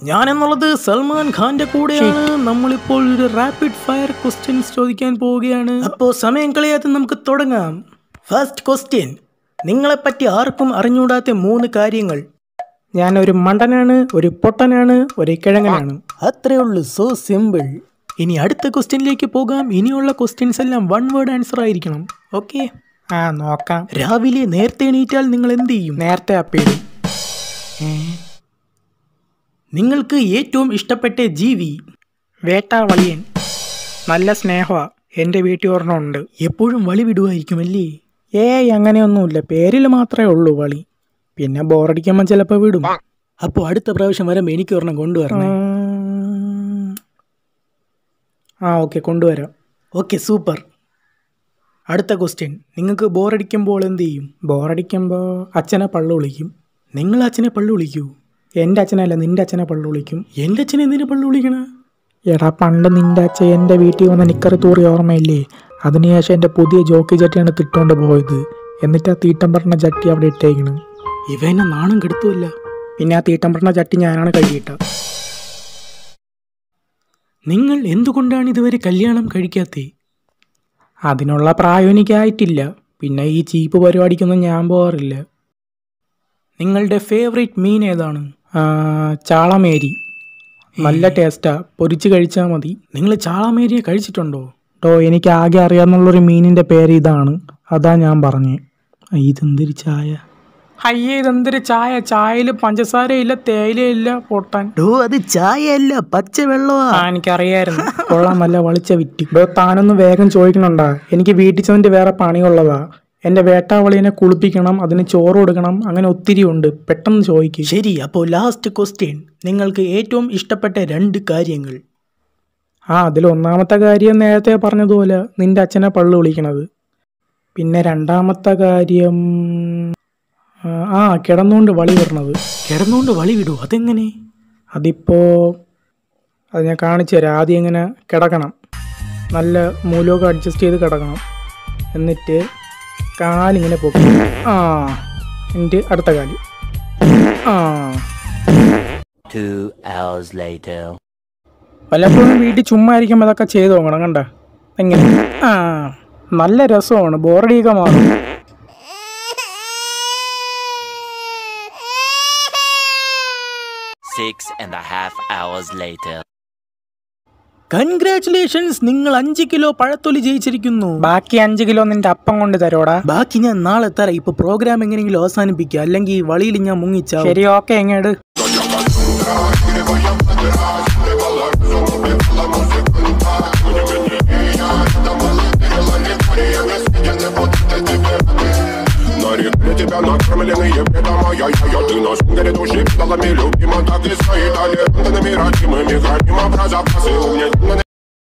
ഞാൻ എന്നുള്ളത് സൽമാൻ ഖാന്റെ കൂടെയാണ് നമ്മളിപ്പോൾ ഒരു റാപ്പിഡ് ഫയർ ക്വസ്റ്റ്യൻസ് ചോദിക്കാൻ പോവുകയാണ് അപ്പോൾ സമയം കളയാതെ നമുക്ക് തുടങ്ങാം ഫസ്റ്റ് ക്വസ്റ്റ്യൻ നിങ്ങളെപ്പറ്റി ആർക്കും അറിഞ്ഞൂടാത്ത മൂന്ന് കാര്യങ്ങൾ ഞാൻ ഒരു മണ്ടനാണ് ഒരു പൊട്ടനാണ് ഒരു കിഴങ്ങനാണ് അത്രേ ഉള്ളൂ സോ സിമ്പിൾ ഇനി അടുത്ത ക്വസ്റ്റ്യനിലേക്ക് പോകാം ഇനിയുള്ള ക്വസ്റ്റ്യൻസ് എല്ലാം വൺ വേർഡ് ആൻസർ ആയിരിക്കണം ഓക്കെ ആ നോക്കാം രാവിലെ നേരത്തെ എണീറ്റാൽ നിങ്ങൾ എന്ത് ചെയ്യും നേരത്തെ അപ്പീടും നിങ്ങൾക്ക് ഏറ്റവും ഇഷ്ടപ്പെട്ട ജീവി വേട്ടാവളിയൻ നല്ല സ്നേഹമാ എൻ്റെ വീട്ടിൽ ഒരെണ്ണമുണ്ട് എപ്പോഴും വളി വിടുമായിരിക്കുമല്ലേ ഏയ് അങ്ങനെയൊന്നുമില്ല പേരിൽ മാത്രമേ ഉള്ളൂ വളി പിന്നെ ബോറടിക്കുമ്പോൾ ചിലപ്പോൾ വിടും അപ്പോൾ അടുത്ത പ്രാവശ്യം വരുമ്പോൾ എനിക്ക് ഒരെണ്ണം കൊണ്ടുവരണം ആ ഓക്കെ കൊണ്ടുവരാം ഓക്കെ സൂപ്പർ അടുത്ത ക്വസ്റ്റ്യൻ നിങ്ങൾക്ക് ബോറടിക്കുമ്പോൾ എന്ത് ചെയ്യും ബോറടിക്കുമ്പോൾ അച്ഛനെ പള്ളു വിളിക്കും നിങ്ങൾ അച്ഛനെ പള്ളു വിളിക്കൂ എൻ്റെ അച്ഛനല്ല നിൻ്റെ അച്ഛനെ പള്ളു വിളിക്കും എൻ്റെ അച്ഛനെ എന്തിനു പള്ളു വിളിക്കണ എടാ പണ്ട് നിൻ്റെ അച്ഛൻ എൻ്റെ വീട്ടിൽ വന്ന നിക്കറ് തൂറി ഓർമ്മയില്ലേ അതിനുശേഷം എൻ്റെ പുതിയ ജോക്കി ചട്ടിയാണ് തിട്ടുകൊണ്ട് പോയത് എന്നിട്ട് ആ തീട്ടം പറഞ്ഞ ചട്ടി അവിടെ ഇട്ടേക്കണം ഇവ എന്നെ നാണം കെടുത്തുമല്ല പിന്നെ ആ തീട്ടം പറഞ്ഞ ചട്ടി ഞാനാണ് കഴുകിയിട്ട നിങ്ങൾ എന്തുകൊണ്ടാണ് ഇതുവരെ കല്യാണം കഴിക്കാത്തേ അതിനുള്ള പ്രായം എനിക്കായിട്ടില്ല പിന്നെ ഈ ചീപ്പ് പരിപാടിക്കൊന്നും ഞാൻ പോകാറില്ല നിങ്ങളുടെ ഫേവറേറ്റ് മീൻ ഏതാണ് ചാളമേരി നല്ല ടേസ്റ്റാ പൊരിച്ച് കഴിച്ചാൽ മതി നിങ്ങൾ ചാളമേരിയെ കഴിച്ചിട്ടുണ്ടോ ടോ എനിക്ക് ആകെ അറിയാവുന്നുള്ളൊരു മീനിൻ്റെ പേര് ഇതാണ് അതാ ഞാൻ പറഞ്ഞേ ഇതെന്തൊരു ചായ അയ്യേ ഇതെന്തൊരു ചായ ചായയിൽ പഞ്ചസാരയില്ല തേയിലയില്ല പൊട്ടാൻ ഡോ അത് ചായയല്ല പച്ചവെള്ളമാ എനിക്കറിയായിരുന്നു കൊള്ളാം നല്ല വളിച്ച വിറ്റ് ഡോ താനൊന്ന് വേഗം ചോദിക്കണണ്ടാ എനിക്ക് വീട്ടിൽ ചെന്നിട്ട് വേറെ പണിയുള്ളതാ എൻ്റെ വേട്ടാവളിനെ കുളിപ്പിക്കണം അതിന് ചോറ് കൊടുക്കണം അങ്ങനെ ഒത്തിരി ഉണ്ട് പെട്ടെന്ന് ചോദിക്കും ശരി അപ്പോൾ ലാസ്റ്റ് ക്വസ്റ്റ്യൻ നിങ്ങൾക്ക് ഏറ്റവും ഇഷ്ടപ്പെട്ട രണ്ട് കാര്യങ്ങൾ ആ അതിൽ ഒന്നാമത്തെ കാര്യം നേരത്തെ പറഞ്ഞതുപോലെ നിന്റെ അച്ഛനെ പള്ളു വിളിക്കണത് പിന്നെ രണ്ടാമത്തെ കാര്യം ആ, ആ കിടന്നുകൊണ്ട് വളി വിടണത് കിടന്നുകൊണ്ട് വളി വിടൂ അതെങ്ങനെ അതിപ്പോ അത് ഞാൻ കാണിച്ചു തരാം ആദ്യം ഇങ്ങനെ കിടക്കണം നല്ല മൂലമൊക്കെ അഡ്ജസ്റ്റ് ചെയ്ത് കിടക്കണം എന്നിട്ട് കാലിങ്ങനെ പൊക്കി ആ എന്നിട്ട് അടുത്ത കാല് ആ Two hours later. വല്ലപ്പോഴും വീട്ടിൽ ചുമ്മാ ഇരിക്കുമ്പോൾ അതൊക്കെ ചെയ്ത് നോക്കണം കണ്ട എങ്ങനെ ആ നല്ല രസമാണ് ബോറടിയൊക്കെ മാറും Six and a half hours later. Congratulations നിങ്ങൾ അഞ്ച് കിലോ പഴത്തൊലി ജയിച്ചിരിക്കുന്നു ബാക്കി അഞ്ച് കിലോ നിന്റെ അപ്പം കൊണ്ട് തരോടാ ബാക്കി ഞാൻ നാളെ തരാം ഇപ്പൊ പ്രോഗ്രാം എങ്ങനെയെങ്കിലും അവസാനിപ്പിക്കുക അല്ലെങ്കിൽ വളിയിൽ ഞാൻ മുങ്ങിച്ച ശരി ഓക്കെ എങ്ങേട് Нарекли тебя накормленные бредом Ай-яй-яй, ты наш горит души Педалами любима, так и стоит Аллергантами родимыми Храним образа, запасы Угнетенными